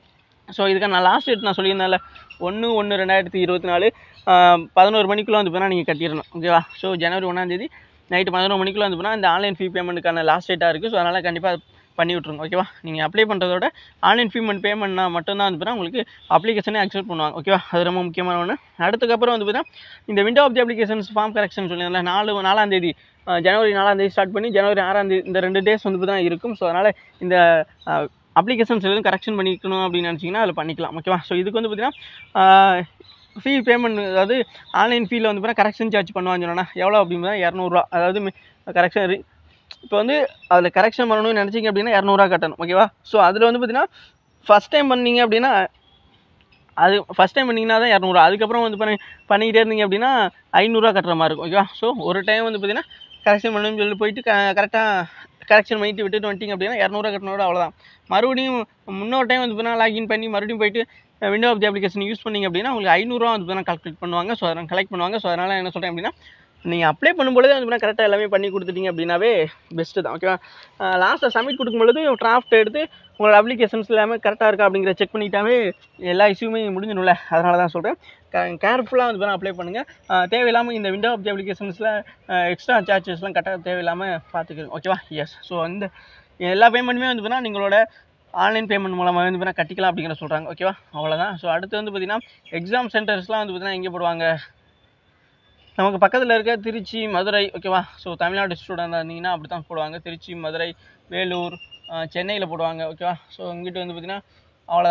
ஸோ இதுக்கு நான் லாஸ்ட் டேட் நான் சொல்லியிருந்தேன்ல ஒன்று ஒன்று ரெண்டாயிரத்தி இருபத்தி நாலு பதினோரு மணிக்குள்ளே வந்து பார்த்தீங்கன்னா நீங்கள் கட்டிடணும் ஓகேவா ஸோ ஜனவரி ஒன்றாந்தேதி நைட்டு பதினோரு மணிக்குள்ளே வந்து பார்த்தீங்கன்னா இந்த ஆன்லைன் ஃபீ பேமெண்ட்டுக்கான லாஸ்ட் டேட்டாக இருக்குது ஸோ அதனால் கண்டிப்பாக பண்ணி விட்ருங்க ஓகேவா நீங்கள் அப்ளை பண்ணுறதோட ஆன்லைன் பேமெண்ட் பேமெண்ட்னா மட்டும்தான் வந்து பார்த்தீங்கன்னா உங்களுக்கு அப்ளிகேஷனே அக்செப்ட் பண்ணுவாங்க ஓகேவா அது ரொம்ப முக்கியமான ஒன்று அடுத்துக்கப்புறம் வந்து பார்த்தீங்கன்னா இந்த window of the applications form correction சொல்லியிருந்தேன்ல நாலு நாலாம் தேதி ஜனவரி நாலாம் தேதி ஸ்டார்ட் பண்ணி ஜனவரி ஆறாம் தேதி இந்த ரெண்டு டேஸ் வந்து தான் இருக்கும் ஸோ அதனால் இந்த அப்ளிகேஷன்ஸ் எதுவும் கரெக்ஷன் பண்ணிக்கணும் அப்படின்னு நினச்சிங்கன்னா அதில் பண்ணிக்கலாம் ஓகேவா ஸோ இதுக்கு வந்து பார்த்தீங்கன்னா ஃபீ பேமெண்ட் அதாவது ஆன்லைன் ஃபீல் வந்து பார்த்தீங்கன்னா கரெக்ஷன் சார்ஜ் பண்ணுவான்னு சொன்னா எவ்வளோ அப்படின்னா இரநூறுவா அதாவது கரெக்ஷன் இப்போ வந்து அதில் கரெக்ஷன் பண்ணணும்னு நினச்சிங்க அப்படின்னா இரநூறுவா கட்டணும் ஓகேவா ஸோ அதில் வந்து பார்த்தீங்கன்னா ஃபஸ்ட் டைம் பண்ணீங்க அப்படின்னா அது ஃபஸ்ட் டைம் பண்ணிங்கன்னா தான் இரநூறுவா அதுக்கப்புறம் வந்து பண்ணி பண்ணிக்கிட்டே இருந்தீங்க அப்படின்னா ஐநூறுரூவா கட்டுற மாதிரி இருக்கும் ஓகேவா ஸோ ஒரு டைம் வந்து பார்த்தீங்கன்னா கரெக்ஷன் பண்ணணும்னு சொல்லி போயிட்டு க கரெக்டாக கரெக்ஷன் பண்ணிட்டு விட்டுட்டு வந்துட்டிங்க அப்படின்னா இரநூறுவா கட்டினோட அவ்வளோதான் மறுபடியும் முன்னொரு டைம் வந்து பார்த்தீங்கன்னா லாகின் பண்ணி மறுபடியும் போயிட்டு window of the application use பண்ணிங்க அப்படின்னா உங்களுக்கு ஐநூறுரூவா வந்து பார்த்தீங்கன்னா கால்குலேட் பண்ணுவாங்க ஸோ அதனால் கலெக்ட் பண்ணுவாங்க ஸோ அதனால் என்ன சொல்கிறேன் அப்படின்னா நீங்கள் அப்ளை பண்ணும்பொழுதே வந்து பார்த்தீங்கன்னா கரெக்டாக எல்லாமே பண்ணி கொடுத்துட்டீங்க அப்படின்னாவே பெஸ்ட்டு தான் ஓகேவா லாஸ்ட்டில் சப்மிட் கொடுக்கும்பொழுது டிராஃப்ட் எடுத்து உங்களோட அப்ளிகேஷன்ஸ் எல்லாமே கரெக்டாக இருக்கா அப்படிங்கிற செக் பண்ணிட்டாவே எல்லா இஷ்யூமே முடிஞ்சிடும்ல அதனால தான் சொல்கிறேன் கேர்ஃபுல்லாக வந்து அப்ளை பண்ணுங்கள் தேவையில்லாமல் இந்த விண்டோ ஆஃப் தி அப்ளிகேஷன்ஸில் எக்ஸ்ட்ரா சார்ஜஸ்லாம் கட்ட தேவையில்லாமல் பார்த்துக்கணும் ஓகேவா எஸ் ஸோ இந்த எல்லா பேமெண்ட்டுமே வந்து பார்த்தீங்கன்னா நீங்களோட ஆன்லைன் பேமெண்ட் மூலமாக வந்து பார்த்தீங்கன்னா கட்டிக்கலாம் அப்படிங்கிற சொல்கிறாங்க ஓகேவா அவ்வளோதான் ஸோ அடுத்து வந்து பார்த்தீங்கன்னா எக்ஸாம் சென்டர்ஸ்லாம் வந்து பார்த்தீங்கன்னா எங்கே போடுவாங்க நமக்கு பக்கத்தில் இருக்க திருச்சி மதுரை ஓகேவா ஸோ தமிழ்நாடு ஸ்டூடெண்டாக இருந்தீங்கன்னா அப்படி தான் போடுவாங்க திருச்சி மதுரை வேலூர் சென்னையில் போடுவாங்க ஓகேவா ஸோ இங்கிட்டு வந்து பார்த்திங்கன்னா அவ்வளோதான்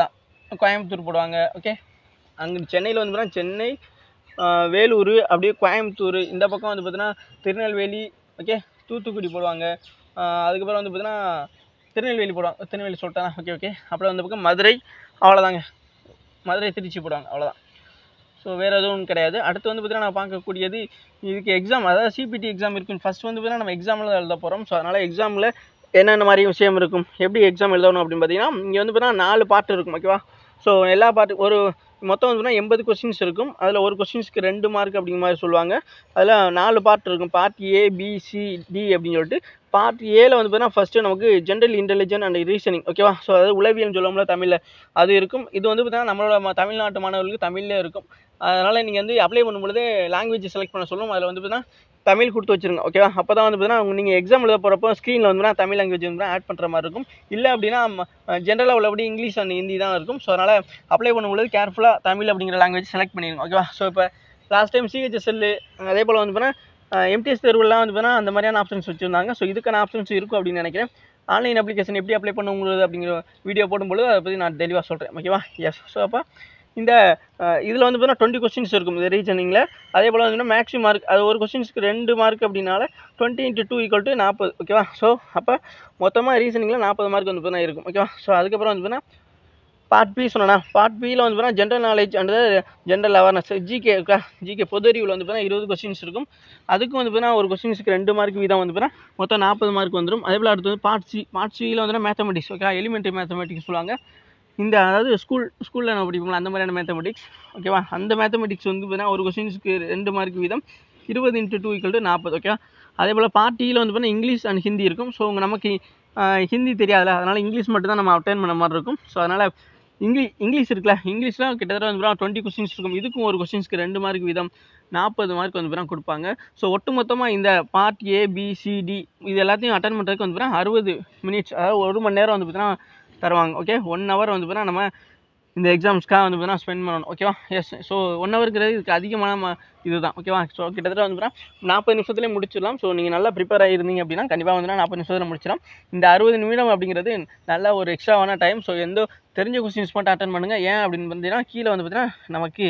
கோயம்புத்தூர் போடுவாங்க ஓகே அங்கே சென்னையில் வந்து பார்த்தீங்கன்னா சென்னை ஆஹ் வேலூர் அப்படியே கோயம்புத்தூர் இந்த பக்கம் வந்து பார்த்தீங்கன்னா திருநெல்வேலி ஓகே தூத்துக்குடி போடுவாங்க ஆஹ் அதுக்கப்புறம் வந்து பார்த்தீங்கன்னா திருநெல்வேலி போடுவாங்க திருநெல்வேலி சொல்லிட்டேன் ஓகே ஓகே அப்புறம் இந்த பக்கம் மதுரை அவ்வளோதாங்க மதுரை திருச்சி போடுவாங்க அவ்வளோதான் ஸோ வேறு எதுவும் கிடையாது அடுத்து வந்து பார்த்தீங்கன்னா நான் பார்க்கக்கூடியது இதுக்கு எக்ஸாம் அதாவது சிபிடி எக்ஸாம் இருக்கும் ஃபஸ்ட் வந்து பார்த்தீங்கன்னா நம்ம எக்ஸாமில் தான் எழுத போகிறோம் ஸோ அதனால் எக்ஸாமில் என்னென்ன மாதிரி விஷயம் இருக்கும் எப்படி எக்ஸாம் எழுதணும் அப்படின்னு பார்த்தீங்கன்னா இங்கே வந்து பார்த்தீங்கன்னா நாலு பார்ட் இருக்கும் ஓகேவா ஸோ எல்லா பார்ட்டு ஒரு மொத்தம் வந்து பார்த்தீங்கன்னா எண்பது கொஸ்டின்ஸ் இருக்கும் அதில் ஒரு கொஸ்டின்ஸ்க்கு ரெண்டு மார்க் அப்படிங்கிற மாதிரி சொல்லுவாங்க அதில் நாலு பார்ட் இருக்கும் part A B C D அப்படின்னு சொல்லிட்டு பார்ட் ஏல வந்து பார்த்தீங்கன்னா ஃபஸ்ட்டு நமக்கு ஜென்ரல் இன்டெலிஜென்ட் அண்ட் ரீசனிங் ஓகேவா ஸோ அதாவது உளவியல் சொல்லுவோம்ல தமிழில் அது இருக்கும் இது வந்து பார்த்தீங்கன்னா நம்மளோட ம- தமிழ்நாட்டு மாணவர்களுக்கு தமிழ்லேயே இருக்கும் அதனால் நீங்கள் வந்து அப்ளை பண்ணும்பொழுது லாங்குவேஜ் செலக்ட் பண்ண சொல்லும் அதில் வந்து பார்த்தீங்கன்னா தமிழ் கொடுத்து வச்சிருங்க ஓகேவா அப்போ தான் வந்து பார்த்தீங்கன்னா நீங்கள் எக்ஸாம் எழுத போகிறப்போ ஸ்க்ரீனில் வந்து பார்த்தீங்கன்னா தமிழ் லாங்குவேஜ் வந்து ஆட் பண்ணுற மாதிரி இருக்கும் இல்லை அப்படின்னா ஜென்ரலாக உள்ளபடி இங்கிலீஷ் அண்ட் ஹிந்தி தான் இருக்கும் ஸோ அதனால் அப்ளை பண்ணும்பொழுது கேர்ஃபுல்லாக தமிழ் அப்படிங்கிற லாங்குவேஜ் செலக்ட் பண்ணிடுங்க ஓகேவா ஸோ இப்போ லாஸ்ட் டைம் சிஹெச்எஸ்எல் அதே போல் வந்து பார்த்தீங்கன்னா எம்டிஎஸ் தேர்வுலாம் வந்து பார்த்தீங்கன்னா அந்த மாதிரியான ஆப்ஷன்ஸ் வச்சுருந்தாங்க ஸோ இதுக்கான ஆப்ஷன்ஸ் இருக்கும் அப்படின்னு நினைக்கிறேன் ஆன்லைன் அப்ளிகேஷன் எப்படி அப்ளை பண்ணுங்கிறது அப்படிங்கிற வீடியோ போடும்பொழுது அதை பற்றி நான் தெளிவாக சொல்கிறேன் ஓகேவா எஸ் ஸோ அப்போ இந்த இதில் வந்து பார்த்தீங்கன்னா டுவெண்ட்டி கொஸ்டின்ஸ் இருக்கும் இந்த ரீசனிங்கில் அதே போல் வந்து மேக்ஸிமம் மார்க் அது ஒரு கொஸ்டின்ஸ்க்கு ரெண்டு மார்க் அப்படின்னால twenty into two equal to நாற்பது ஓகேவா ஸோ அப்போ மொத்தமாக ரீசனிங்கில் நாற்பது மார்க் வந்து பார்த்தீங்கன்னா இருக்கும் ஓகேவா ஸோ அதுக்கப்புறம் வந்து பார்த்தீங்கன்னா பார்ட் பி சொன்னா பார்ட் பியில் வந்து பார்த்தீங்கன்னா general knowledge and general awareness GK GK பொது அறிவில் வந்து பார்த்தீங்கன்னா இருபது கொஸ்டின்ஸ் இருக்கும் அதுக்கும் வந்து பார்த்தீங்கன்னா ஒரு கொஸ்டின்ஸ்க்கு ரெண்டு மார்க் வீதம் வந்து பார்த்தீங்கன்னா மொத்தம் நாற்பது மார்க் வந்துடும் அதே போல் அடுத்தது பார்ட் சி பார்ட் சியில் வந்து மேத்தமெட்டிக்ஸ் ஓகே எலிமெண்ட்ரி மேத்தமெட்டிக்ஸ் சொல்லுவாங்க இந்த அதாவது ஸ்கூல் ஸ்கூலில் நம்ம படிப்போம்ல அந்த மாதிரியான மேத்தமெட்டிக்ஸ் ஓகேவா அந்த மேத்தமெட்டிக்ஸ் வந்து பார்த்தீங்கன்னா ஒரு கொஸ்டின்ஸ்க்கு ரெண்டு மார்க் வீதம் இருபது இன்ட்டு டூ ஈக்குவல் டு நாற்பது ஓகே அதே போல் பார்ட் டியில் வந்து பார்த்தீங்கன்னா இங்கிலீஷ் அண்ட் ஹிந்தி இருக்கும் ஸோ உங்க நமக்கு ஆஹ், ஹிந்தி தெரியாதுல்ல அதனால் இங்கிலீஷ் மட்டும் தான் நம்ம அட்டன் பண்ண மாதிரி இருக்கும் ஸோ அதனால் இங்கிலீஷ் இங்கிலீஷ் இருக்குல்ல இங்கிலீஷ்லாம் கிட்டத்தட்ட வந்து டுவெண்ட்டி கொஸ்டின்ஸ் இருக்கும் இதுக்கும் ஒரு கொஸ்டின்ஸ்க்கு ரெண்டு மார்க் வீதம் நாற்பது மார்க் வந்து பார்த்தீங்கன்னா கொடுப்பாங்க ஸோ ஒட்டுமொத்தமாக இந்த part A B C D இது எல்லாத்தையும் அட்டன் பண்ணுறதுக்கு வந்து பார்த்தீங்கன்னா அறுபது மினிட்ஸ் அதாவது ஒரு மணி நேரம் வந்து பார்த்தீங்கன்னா தருவாங்க ஓகே ஒன் ஹவர் வந்து பார்த்தீங்கன்னா நம்ம இந்த எக்ஸாம்ஸ்க்காக வந்து பார்த்தீங்கன்னா ஸ்பெண்ட் பண்ணணும் ஓகேவா எஸ் ஸோ ஒன் ஹவருங்கிறது இதுக்கு அதிகமான ம- இதுதான் ஓகேவா ஸோ கிட்டத்தட்ட வந்து பார்த்தீங்கன்னா நாற்பது நிமிஷத்துலேயே முடிச்சிடலாம் ஸோ நீங்கள் நல்லா ப்ரிப்பேர் ஆகிருந்தீங்க அப்படின்னா கண்டிப்பாக வந்து நாற்பது நிமிஷத்தில் முடிச்சிடலாம் இந்த அறுபது நிமிடம் அப்படிங்கிறது நல்ல ஒரு எக்ஸ்ட்ராவான டைம் ஸோ எந்த தெரிஞ்ச கொஸ்டின்ஸ் மட்டும் அட்டன் பண்ணுங்கள் ஏன் அப்படின்னு பார்த்தீங்கன்னா கீழே வந்து பார்த்தீங்கன்னா நமக்கு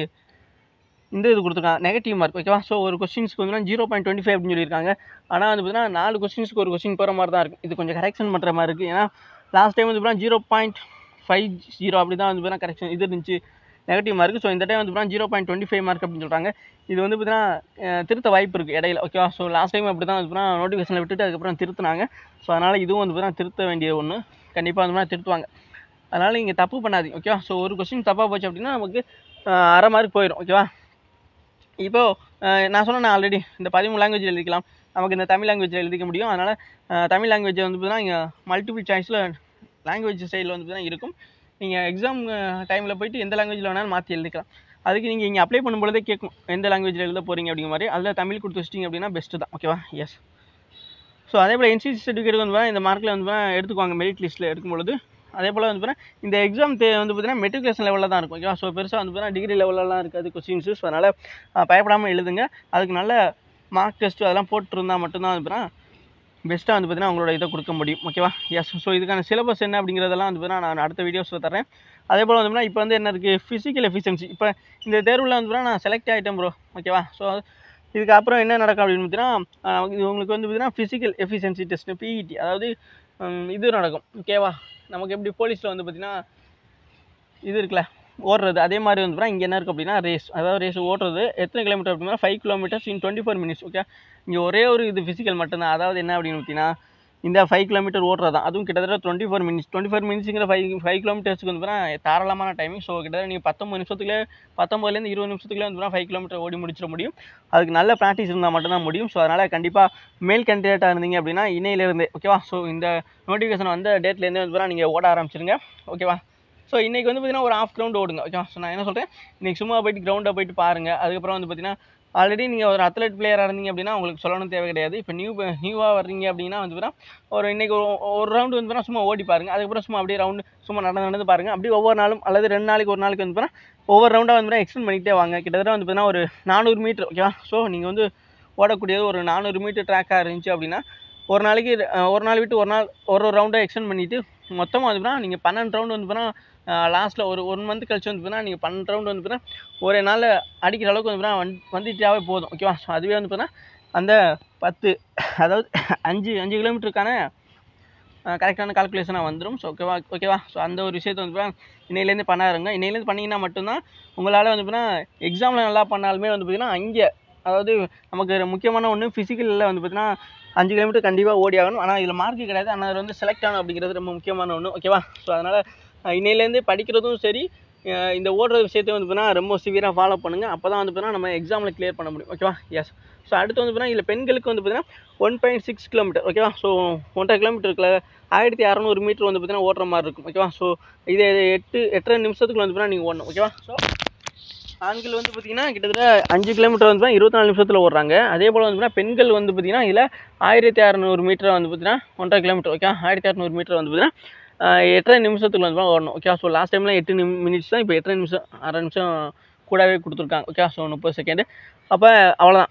இந்த இது கொடுத்துருக்காங்க நெகட்டிவ் மார்க் ஓகேவா ஸோ ஒரு கொஸ்டின்ஸ்க்கு வந்து ஜீரோ பாயிண்ட் டுவெண்ட்டி ஃபைவ் அப்படின்னு சொல்லியிருக்காங்க ஆனால் வந்து பார்த்தீங்கன்னா நாலு கொஸ்டின்ஸ்க்கு ஒரு கொஸ்டின் போகிற மாதிரி தான் இருக்குது இது கொஞ்சம் கரெக்ஷன் பண்ணுற மாதிரி இருக்குது ஏன்னா லாஸ்ட் டைம் வந்து பார்த்தீங்கன்னா ஜீரோ பாயிண்ட் ஃபைவ் ஜீரோ அப்படி தான் வந்து பார்த்தீங்கன்னா கரெக்ஷன் இது இருந்துச்சு நெகட்டிவ் மார்க் ஸோ இந்த டைம் வந்து பார்த்தீங்கன்னா zero point twenty five mark அப்படின்னு சொல்கிறாங்க இது வந்து பார்த்தீங்கன்னா அஹ், திருத்த வாய்ப்பு இருக்குது இடையில ஓகேவா ஸோ லாஸ்ட் டைம் அப்படி தான் வந்து பார்த்தீங்கன்னா நோட்டிஃபிகேஷனில் விட்டுட்டு அதுக்கப்புறம் திருத்தினாங்க ஸோ அதனால் இதுவும் வந்து பார்த்தீங்கன்னா திருத்த வேண்டிய ஒன்று கண்டிப்பாக வந்து பார்த்தீங்கன்னா திருத்துவாங்க அதனால் நீங்கள் தப்பு பண்ணாதீங்க ஓகேவா ஸோ ஒரு கொஸ்டின் தப்பாக போச்சு அப்படின்னா நமக்கு அஹ், அரை மார்க் போயிடும் ஓகேவா இப்போது நான் சொன்னேன் ஆல்ரெடி இந்த பதிமூணு லாங்குவேஜ் எழுதிக்கலாம் நமக்கு இந்த தமிழ் லாங்குவேஜில் எழுதிக்க முடியும் அதனால் தமிழ் லாங்குவேஜ் வந்து பார்த்தீங்கன்னா இங்கே மல்டிபிள் சாய்ஸில் லாங்குவேஜ் ஸ்டைலில் வந்து பார்த்தீங்கன்னா இருக்கும் நீங்கள் எக்ஸாம் டைமில் போயிட்டு எந்த லாங்குவேஜில் வேணாலும் மாற்றி எழுதிக்கலாம் அதுக்கு நீங்கள் இங்கே அப்ளை பண்ணும்பொழுதே கேட்கும் எந்த லாங்குவேஜில் எழுத போகிறீங்க அப்படிங்கிற மாதிரி அதில் தமிழ் கொடுத்து வச்சிட்டிங்க அப்படின்னா பெஸ்ட்டு தான் ஓகேவா எஸ் ஸோ அதே போல் என்சிசி சர்டிஃபிகேட் வந்து பார்த்தீங்கன்னா இந்த மார்க்கில் வந்து பார்த்தீங்கன்னா எடுத்துக்குவாங்க மெரிட் லிஸ்ட்டில் எடுக்கும்பொழுது அதே போல் வந்து பார்த்தீங்கன்னா இந்த எக்ஸாம் தே வந்து பார்த்தீங்கன்னா மெட்ரிகுலேஷன் லெவலில் தான் இருக்கும் ஓகேவா ஸோ பெருசாக வந்து பார்த்தீங்கன்னா டிகிரி லெவலெலாம் இருக்காது கொஸ்டின்ஸு ஸோ அதனால் பயப்படாமல் எழுதுங்க அதுக்கு நல்ல மார்க் டெஸ்ட் அதெல்லாம் போட்டிருந்தா மட்டும்தான் வந்து பார்த்தீங்கன்னா பெஸ்ட்டாக வந்து பார்த்தீங்கன்னா உங்களோட இதை கொடுக்க முடியும் ஓகேவா எஸ் ஸோ இதுக்கான சிலபஸ் என்ன அப்படிங்கிறதெல்லாம் வந்து பார்த்தீங்கன்னா நான் அடுத்த வீடியோஸில் தரேன் அதே போல் வந்து பார்த்தீங்கன்னா இப்போ வந்து என்ன இருக்குது ஃபிசிக்கல் எஃபிஷியன்சி இப்போ இந்த தேர்வில் வந்து பார்த்தீங்கன்னா நான் செலக்ட் ஆகிட்டேன் ப்ரோ ஓகேவா ஸோ இதுக்கப்புறம் என்ன நடக்கும் அப்படின்னு பார்த்தீங்கன்னா ஆஹ் இது உங்களுக்கு வந்து பார்த்தீங்கன்னா ஃபிசிக்கல் எஃபிஷியன்சி டெஸ்ட் பிஇடி அதாவது ஹம், இது நடக்கும் ஓகேவா நமக்கு எப்படி போலீஸில் வந்து பார்த்தீங்கன்னா இது இருக்குல்ல ஓடுறது அதே மாதிரி வந்து பார்த்தீங்கன்னா இங்கே என்ன இருக்குது அப்படின்னா ரேஸ் அதாவது ரேஸ் ஓடுறது எத்தனை கிலோமீட்டர் அப்படின்னா five kilometres in twenty four minutes okay இங்கே ஒரே ஒரு இது ஃபிசிக்கல் மட்டும்தான் அதாவது என்ன அப்படின்னு பார்த்தீங்கன்னா இந்த ஃபைவ் கிலோமீட்டர் ஓடுறது தான் அதுவும் கிட்டத்தட்ட twenty four minutes twenty four மினிட்ஸுங்கிற ஃபைவ் ஃபைவ் கிலோமீட்டர்ஸ்க்கு வந்து பார்த்தீங்கன்னா தாராளமான டைமிங் ஸோ கிட்டத்தட்ட நீங்கள் பத்தொம்பது நிமிஷத்துக்குள்ளே பத்தொம்பதுலேருந்து இருபது நிமிஷத்துக்குள்ளே வந்து ஃபைவ் கிலோமீட்டர் ஓடி முடிச்சிட முடியும் அதுக்கு நல்ல ப்ராக்டிஸ் இருந்தால் மட்டும்தான் முடியும் ஸோ அதனால் கண்டிப்பாக மேல் கேண்டிடேட்டாக இருந்தீங்க அப்படின்னா இன்னையிலேருந்தே ஓகேவா ஸோ இந்த நோட்டிஃபிகேஷன் வந்த டேட்லேருந்தே வந்து பார்த்தீங்கன்னா நீங்கள் ஓட ஆரம்பிச்சிருங்க ஓகேவா ஸோ இன்றைக்கி வந்து பார்த்தீங்கன்னா ஒரு ஆஃப் கிரவுண்ட் ஓடுங்க ஓகேவா ஸோ நான் என்ன சொல்கிறேன் இன்றைக்கி சும்மா போயிட்டு கிரவுண்டில் போயிட்டு பாருங்கள் அதுக்கப்புறம் வந்து பார்த்தீங்கன்னா ஆல்ரெடி நீங்கள் ஒரு அத்லெட் பிளேயராக இருந்தீங்க அப்படின்னா உங்களுக்கு சொல்லணும் தேவை கிடையாது இப்போ நியூ நியூவாக வர்றீங்க அப்படின்னா வந்து பார்த்தீங்கன்னா ஒரு இன்றைக்கி ஒரு ஒரு ரவுண்டு வந்து பார்த்தீங்கன்னா சும்மா ஓடி பாருங்க அதுக்கப்புறம் சும்மா அப்படியே ரவுண்டு சும்மா நடந்து நடந்து பாருங்க அப்படியே ஒவ்வொரு நாளும் அல்லது ரெண்டு நாளைக்கு ஒரு நாளைக்கு வந்து பார்த்தீங்கன்னா ஒவ்வொரு ரவுண்டாக வந்து எக்ஸ்டெண்ட் பண்ணிக்கிட்டே வாங்க கிட்டத்தட்ட வந்து பார்த்தீங்கன்னா ஒரு நானூறு மீட்டர் ஓகேவா ஸோ நீங்கள் வந்து ஓடக்கூடியது ஒரு நானூறு மீட்டர் ட்ராக்காக இருந்துச்சு அப்படின்னா ஒரு நாளைக்கு அஹ், ஒரு நாள் விட்டு ஒரு நாள் ஒரு ஒரு ரவுண்டாக எக்ஸ்டெண்ட் பண்ணிவிட்டு மொத்தமாக வந்து பார்த்தீங்கன்னா நீங்கள் பன்னெண்டு ரவுண்டு வந்து பார்த்தீங்கன்னா லாஸ்ட்டில் ஒரு ஒன் மந்த் கழிச்சு வந்து பார்த்தீங்கன்னா நீங்கள் பன்னெண்டு ரவுண்ட் வந்து பார்த்தீங்கன்னா ஒரே நாள் அடிக்கிற அளவுக்கு வந்து பார்த்தீங்கன்னா வந் வந்துட்டாவே போதும் ஓகேவா ஸோ அதுவே வந்து பார்த்தீங்கன்னா அந்த பத்து அதாவது அஞ்சு அஞ்சு கிலோமீட்டருக்கான கரெக்டான கால்குலேஷனாக வந்துடும் ஸோ ஓகேவா ஓகேவா ஸோ அந்த ஒரு விஷயத்தை வந்து பார்த்தீங்கன்னா இன்னையிலேருந்து பண்ணாருங்க இன்னையிலேருந்து பண்ணிங்கன்னா மட்டும்தான் உங்களால் வந்து பார்த்தீங்கன்னா எக்ஸாமில் நல்லா பண்ணாலுமே வந்து பார்த்தீங்கன்னா அங்கே அதாவது நமக்கு முக்கியமான ஒன்று ஃபிசிக்கலில் வந்து பார்த்தீங்கன்னா அஞ்சு கிலோமீட்டர் கண்டிப்பாக ஓடி ஆகணும் ஆனால் இதில் மார்க்கு கிடையாது ஆனால் அதில் வந்து செலக்ட் ஆகணும் அப்படிங்கிறது ரொம்ப முக்கியமான ஒன்று ஓகேவா ஸோ அதனால் இன்னையிலேருந்து படிக்கிறதும் சரி அஹ் இந்த ஓடுற விஷயத்தையும் வந்து பார்த்தீங்கன்னா ரொம்ப சிவியராக ஃபாலோ பண்ணுங்கள் அப்போ தான் வந்து பார்த்தீங்கன்னா நம்ம எக்ஸாமில் கிளியர் பண்ண முடியும் ஓகேவா எஸ் ஸோ அடுத்து வந்து பார்த்தீங்கன்னா இதில் பெண்களுக்கு வந்து பார்த்தீங்கன்னா ஒன் பாயிண்ட் சிக்ஸ் கிலோமீட்டர் ஓகேவா ஸோ ஒன்றரை கிலோமீட்டருக்குள்ள ஆயிரத்தி அறநூறு மீட்டர் வந்து பார்த்தீங்கன்னா ஓடுற மாதிரி இருக்கும் ஓகேவா ஸோ இது எட்டு எட்டரை நிமிஷத்துக்கு வந்து பார்த்தீங்கன்னா நீங்கள் ஓடணும் ஓகேவா ஸோ ஆண்கள் வந்து பார்த்தீங்கன்னா கிட்டத்தட்ட அஞ்சு கிலோமீட்டர் வந்து பார்த்தீங்கன்னா இருபத்தி நாலு நிமிஷத்தில் ஓடுறாங்க அதே போல் வந்து பார்த்தீங்கன்னா பெண்கள் வந்து பார்த்தீங்கன்னா இதில் ஆயிரத்தி அறநூறு மீட்டர் வந்து பார்த்தீங்கன்னா ஒன்றரை கிலோமீட்டர் ஓகே ஆயிரத்தி அறநூறு மீட்டர் வந்து பார்த்தீங்கன்னா ஆஹ் எட்டரை நிமிஷத்துக்கு வந்து பார்த்தீங்கன்னா ஓடணும் ஓகே ஸோ லாஸ்ட் டைம்லாம் எட்டு நிமி மினிட்ஸ் தான் இப்போ எட்டரை நிமிஷம் அரை நிமிஷம் கூடவே கொடுத்துருக்காங்க ஓகே ஸோ முப்பது செகண்டு அப்போ அவ்வளோதான்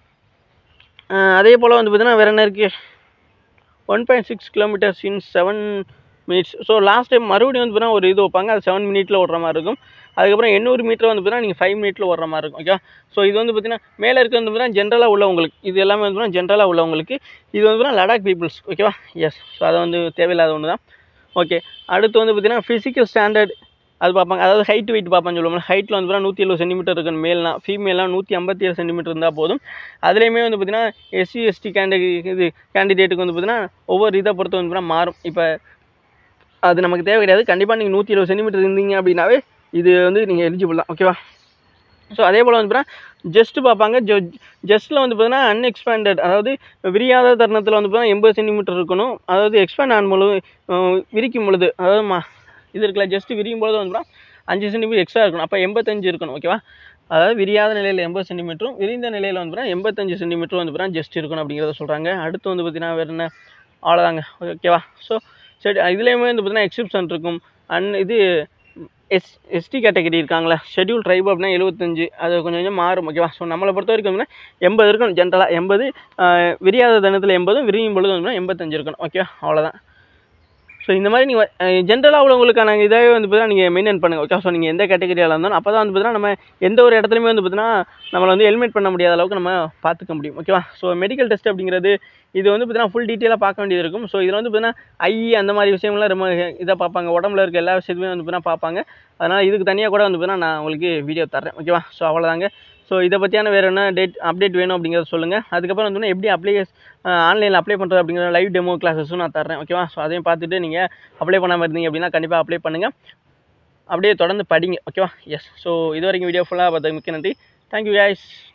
அதே போல் வந்து பார்த்தீங்கன்னா வேறு என்ன இருக்குது one point six kilometres in seven minutes so last time மறுபடியும் வந்து பார்த்தீங்கன்னா ஒரு இது வைப்பாங்க அது செவன் மினிட்ல ஓடுற மாதிரி இருக்கும் அதுக்கப்புறம் எண்ணூறு மீட்டர் வந்து பார்த்தீங்கன்னா நீங்கள் ஃபைவ் மினிட்ல ஓடுற மாதிரி இருக்கும் ஓகே ஸோ இது வந்து பார்த்தீங்கன்னா மேலே இருக்க வந்து பார்த்தீங்கன்னா ஜென்ரலாக உள்ளவங்களுக்கு இது எல்லாமே வந்து பார்த்தீங்கன்னா ஜென்ரலாக உள்ளவங்களுக்கு இது வந்து பார்த்தீங்கன்னா லடாக் பீப்புள்ஸ் ஓகேவா எஸ் ஸோ அது வந்து தேவையில்லாத ஒன்று தான் ஓகே அடுத்து வந்து பார்த்தீங்கன்னா ஃபிசிக்கல் ஸ்டாண்டர்ட் அது பார்ப்பாங்க அதாவது ஹைட் வெயிட் பார்ப்பாங்க சொல்லுவாங்க ஹைட்டில் வந்து பார்த்தீங்கன்னா நூற்றி எழுபது சென்டிமீட்டர் இருக்கணும் மேல்னா ஃபீமேலாம் நூற்றி ஐம்பத்தி ஏழு சென்டிமீட்டர் இருந்தால் போதும் அதுலேயுமே வந்து பார்த்தீங்கன்னா எஸ்சி எஸ்டி கேண்டிடேட் இது கேண்டிடேட்டுக்கு வந்து பார்த்தீங்கன்னா ஒவ்வொரு இதை பொறுத்து வந்து பார்த்தீங்கன்னா மாறும் இப்போ அது நமக்கு தேவை கிடையாது கண்டிப்பாக நீங்கள் நூற்றி இருபது சென்டிமீட்டர் இருந்தீங்க அப்படின்னாவே இது வந்து நீங்கள் எலிஜிபிள் தான் ஓகேவா ஸோ அதே போல் வந்து பார்த்தீங்கன்னா ஜஸ்ட் பார்ப்பாங்க ஜோ ஜஸ்ட்டில் வந்து பார்த்தீங்கன்னா அன்எக்ஸ்பேண்டட் அதாவது விரியாத தருணத்தில் வந்து பார்த்தீங்கன்னா எண்பது சென்டிமீட்டர் இருக்கணும் அதாவது எக்ஸ்பேண்ட் ஆகும் பொழுது அஹ், விரிக்கும் பொழுது அதாவது மா இது இருக்குல்ல ஜஸ்ட் விரியும் பொழுது வந்து பார்த்தீங்கன்னா அஞ்சு சென்டிமீட்டர் எக்ஸ்ட்ரா இருக்கணும் அப்போ எண்பத்தஞ்சு இருக்கணும் ஓகேவா அதாவது விரியாத நிலையில் எண்பது சென்டிமீட்டரும் விரிந்த நிலையில் வந்து பார்த்தீங்கன்னா எண்பத்தஞ்சு சென்டிமீட்டரும் வந்து பார்த்தீங்கன்னா ஜஸ்ட் இருக்கணும் அப்படிங்கிறத சொல்கிறாங்க அடுத்து வந்து பார்த்தீங்கன்னா வேறு என்ன அவ்வளோதாங்க ஓகேவா ஸோ சரி இதுலேயுமே வந்து பார்த்தீங்கன்னா எக்ஸிபிஷன் இருக்கும் அண்ட் இது எஸ் எஸ்டி கேட்டகரி இருக்காங்களா ஷெட்யூல் ட்ரைப் அப்படின்னா எழுபத்தஞ்சு அது கொஞ்சம் கொஞ்சம் மாறும் ஓகேவா ஸோ நம்மளை பொறுத்த வரைக்கும் வந்து எண்பது இருக்கணும் ஜென்ரலாக எண்பது விரியாத தனத்தில் எண்பதும் விரியும் பொழுது வந்து எண்பத்தஞ்சு இருக்கணும் ஓகே அவ்வளோதான் ஸோ இந்த மாதிரி நீங்கள் ஜென்ரலாக உள்ளவங்களுக்கான இதாகவே வந்து பார்த்தீங்கன்னா நீங்கள் மெயின்டைன் பண்ணுங்கள் ஓகே ஸோ நீங்கள் எந்த கேட்டகரியில் இருந்தாலும் அப்போ தான் வந்து பார்த்தீங்கன்னா நம்ம எந்த ஒரு இடத்துலையுமே வந்து பார்த்தீங்கன்னா நம்மளை வந்து ஹெல்மெட் பண்ண முடியாத அளவுக்கு நம்ம பார்த்துக்க முடியும் ஓகேவா ஸோ மெடிக்கல் டெஸ்ட் அப்படிங்கிறது இது வந்து பார்த்தீங்கன்னா ஃபுல் டீட்டெயிலாக பார்க்க வேண்டியது இருக்கும் ஸோ இதில் வந்து பார்த்தீங்கன்னா ஐ அந்த மாதிரி விஷயங்கள்லாம் ரொம்ப இதாக பார்ப்பாங்க உடம்புல இருக்க எல்லா விஷயத்தையுமே வந்து பார்த்தீங்கன்னா பார்ப்பாங்க அதனால் இதுக்கு தனியாக கூட வந்து பார்த்தீங்கன்னா நான் உங்களுக்கு வீடியோ தரேன் ஓகேவா ஸோ அவ்வளோதாங்க ஸோ இதை பற்றியான வேறு என்ன டேட் அப்டேட் வேணும் அப்படிங்கிறத சொல்லுங்கள் அதுக்கப்புறம் வந்து எப்படி அப்ளை ஆன்லைனில் அப்ளை பண்ணுறது அப்படிங்கிற லைவ் டெமோ கிளாஸஸும் நான் தரேன் ஓகேவா ஸோ அதையும் பார்த்துட்டு நீங்கள் அப்ளை பண்ணாமல் இருந்தீங்க அப்படின்னா கண்டிப்பாக அப்ளை பண்ணுங்கள் அப்படியே தொடர்ந்து படிங்க ஓகேவா எஸ் ஸோ இது வரைக்கும் வீடியோ ஃபுல்லாக பார்த்ததுக்கு மிக்க நன்றி தேங்க்யூ guys